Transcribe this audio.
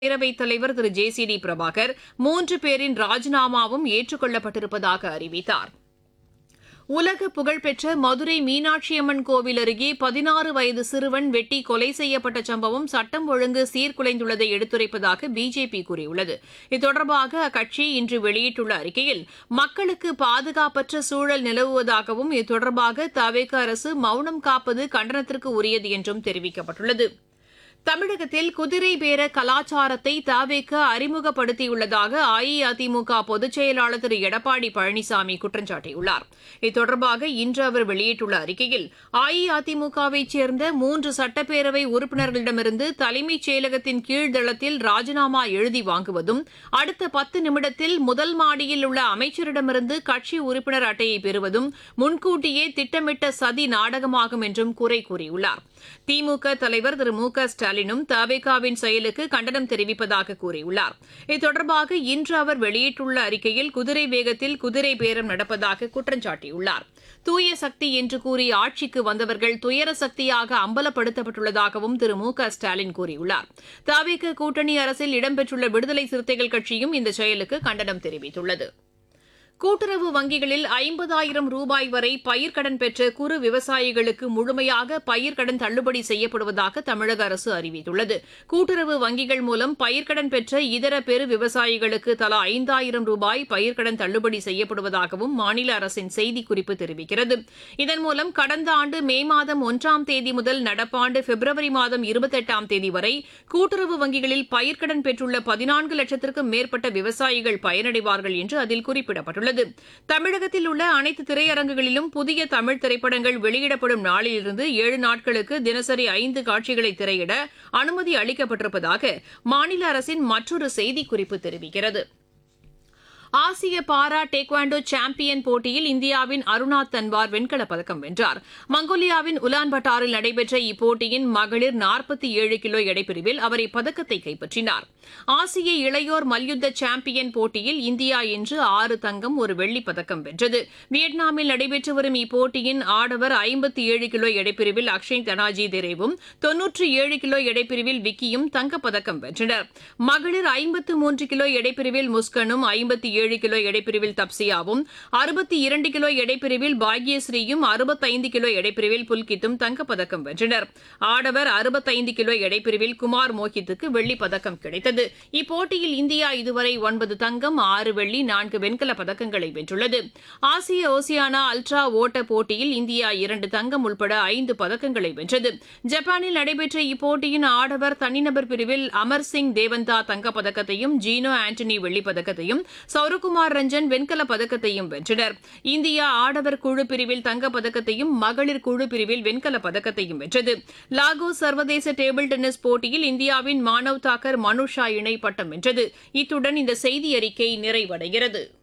பேரவைத் தலைவர் திரு ஜே சி டி பிரபாகர் மூன்று பேரின் ராஜினாமாவும் ஏற்றுக் கொள்ளப்பட்டிருப்பதாக அறிவித்தார் உலக புகழ்பெற்ற மதுரை மீனாட்சியம்மன் கோவில் அருகே பதினாறு வயது சிறுவன் வெட்டி கொலை செய்யப்பட்ட சம்பவம் சட்டம் ஒழுங்கு சீர்குலைந்துள்ளதை எடுத்துரைப்பதாக பிஜேபி கூறியுள்ளது இது தொடர்பாக அக்கட்சி இன்று வெளியிட்டுள்ள அறிக்கையில் மக்களுக்கு பாதுகாப்பற்ற சூழல் நிலவுவதாகவும் இது தொடர்பாக தவேக அரசு மௌனம் காப்பது கண்டனத்திற்கு உரியது என்றும் தெரிவிக்கப்பட்டுள்ளது தமிழகத்தில் குதிரை பேர கலாச்சாரத்தை தவேக அறிமுகப்படுத்தியுள்ளதாக அஇஅதிமுக பொதுச் செயலாளர் திரு எடப்பாடி பழனிசாமி குற்றம் சாட்டியுள்ளார் இது தொடர்பாக இன்று அவர் வெளியிட்டுள்ள அறிக்கையில் அஇஅதிமுகவைச் சேர்ந்த மூன்று சட்டப்பேரவை உறுப்பினர்களிடமிருந்து தலைமைச் செயலகத்தின் கீழ்தளத்தில் ராஜினாமா எழுதி வாங்குவதும் அடுத்த பத்து நிமிடத்தில் முதல் மாடியில் உள்ள அமைச்சரிடமிருந்து கட்சி உறுப்பினர் அட்டையை பெறுவதும் முன்கூட்டியே திட்டமிட்ட சதி நாடகமாகும் என்றும் குறை கூறியுள்ளார் திமுக தலைவர் திரு மு க ஸ்டாலினும் தவேகாவின் செயலுக்கு கண்டனம் தெரிவிப்பதாக கூறியுள்ளார் இது தொடர்பாக இன்று அவர் வெளியிட்டுள்ள அறிக்கையில் குதிரை வேகத்தில் குதிரை பேரம் நடப்பதாக குற்றம் சாட்டியுள்ளார் தூய சக்தி என்று கூறி ஆட்சிக்கு வந்தவர்கள் துயர சக்தியாக அம்பலப்படுத்தப்பட்டுள்ளதாகவும் திரு மு க ஸ்டாலின் கூறியுள்ளார் தவேக கூட்டணி அரசில் இடம்பெற்றுள்ள விடுதலை சிறுத்தைகள் கட்சியும் இந்த செயலுக்கு கண்டனம் தெரிவித்துள்ளது கூட்டுறவு வங்கிகளில் ஐம்பதாயிரம் ரூபாய் வரை பயிர்க்கடன் பெற்ற குறு விவசாயிகளுக்கு முழுமையாக பயிர்க்கடன் தள்ளுபடி செய்யப்படுவதாக தமிழக அரசு அறிவித்துள்ளது கூட்டுறவு வங்கிகள் மூலம் பயிர்க்கடன் பெற்ற இதர பெரு விவசாயிகளுக்கு தலா ஐந்தாயிரம் ரூபாய் பயிர்க்கடன் தள்ளுபடி செய்யப்படுவதாகவும் மாநில அரசின் செய்திக்குறிப்பு தெரிவிக்கிறது இதன் மூலம் கடந்த ஆண்டு மே மாதம் ஒன்றாம் தேதி முதல் நடப்பாண்டு பிப்ரவரி மாதம் இருபத்தெட்டாம் தேதி வரை கூட்டுறவு வங்கிகளில் பயிர்க்கடன் பெற்றுள்ள பதினான்கு லட்சத்திற்கும் மேற்பட்ட விவசாயிகள் பயனடைவார்கள் என்று அதில் குறிப்பிடப்பட்டுள்ளது உள்ளது தமிழகத்தில் உள்ள அனைத்து திரையரங்குகளிலும் புதிய தமிழ் திரைப்படங்கள் வெளியிடப்படும் நாளிலிருந்து ஏழு நாட்களுக்கு தினசரி ஐந்து காட்சிகளை திரையிட அனுமதி அளிக்கப்பட்டிருப்பதாக மாநில அரசின் மற்றொரு செய்திக்குறிப்பு தெரிவிக்கிறது ஆசிய பாரா டேக்வாண்டோ சாம்பியன் போட்டியில் இந்தியாவின் அருணா தன்வார் வெண்கலப் பதக்கம் வென்றார் மங்கோலியாவின் உலான்பட்டாரில் நடைபெற்ற இப்போட்டியின் மகளிர் நாற்பத்தி ஏழு கிலோ எடைப்பிரிவில் அவர் இப்பதக்கத்தை கைப்பற்றினார் ஆசிய இளையோர் மல்யுத்த சாம்பியன் போட்டியில் இந்தியா இன்று ஆறு தங்கம் ஒரு வெள்ளிப் பதக்கம் வென்றது வியட்நாமில் நடைபெற்று வரும் இப்போட்டியின் ஆடவர் ஐம்பத்தி ஏழு கிலோ எடைப்பிரிவில் அக்ஷய் தனாஜி தேரேவும் தொன்னூற்றி ஏழு கிலோ எடைப்பிரிவில் விக்கியும் தங்கப்பதக்கம் வென்றனர் மகளிர் ஐம்பத்து மூன்று கிலோ எடைப்பிரிவில் முஸ்கனும் ஐம்பத்தி ஏழு கிலோ எடைப்பிரிவில் தப்சியாவும் அறுபத்தி இரண்டு கிலோ எடைப்பிரிவில் பாக்யஸ்ரீயும் அறுபத்தைந்து கிலோ எடைப்பிரிவில் புல்கித்தும் தங்கப்பதக்கம் வென்றனர் ஆடவர் அறுபத்தைந்து கிலோ எடைப்பிரிவில் குமார் மோஹித்துக்கு வெள்ளிப் பதக்கம் கிடைத்தது இப்போட்டியில் இந்தியா இதுவரை ஒன்பது தங்கம் ஆறு வெள்ளி நான்கு வெண்கலப் பதக்கங்களை வென்றுள்ளது ஆசிய ஓசியானா அல்ட்ரா ஓட்ட போட்டியில் இந்தியா இரண்டு தங்கம் உட்பட ஐந்து பதக்கங்களை வென்றது ஜப்பானில் நடைபெற்ற இப்போட்டியின் ஆடவர் தனிநபர் பிரிவில் அமர் சிங் தேவந்தா தங்கப்பதக்கத்தையும் ஜீனோ ஆண்டனி வெள்ளிப் பதக்கத்தையும் சௌரகுமார் ரஞ்சன் வெண்கலப் பதக்கத்தையும் வென்றனர் இந்தியா ஆடவர் குழு பிரிவில் தங்கப்பதக்கத்தையும் மகளிர் குழு பிரிவில் வெண்கலப் பதக்கத்தையும் வென்றது லாகோஸ் சர்வதேச டேபிள் டென்னிஸ் போட்டியில் இந்தியாவின் மானவ் தாக்கர் மனுஷா இணை பட்டம் வென்றது இத்துடன் இந்த செய்தி அறிக்கை நிறைவடைகிறது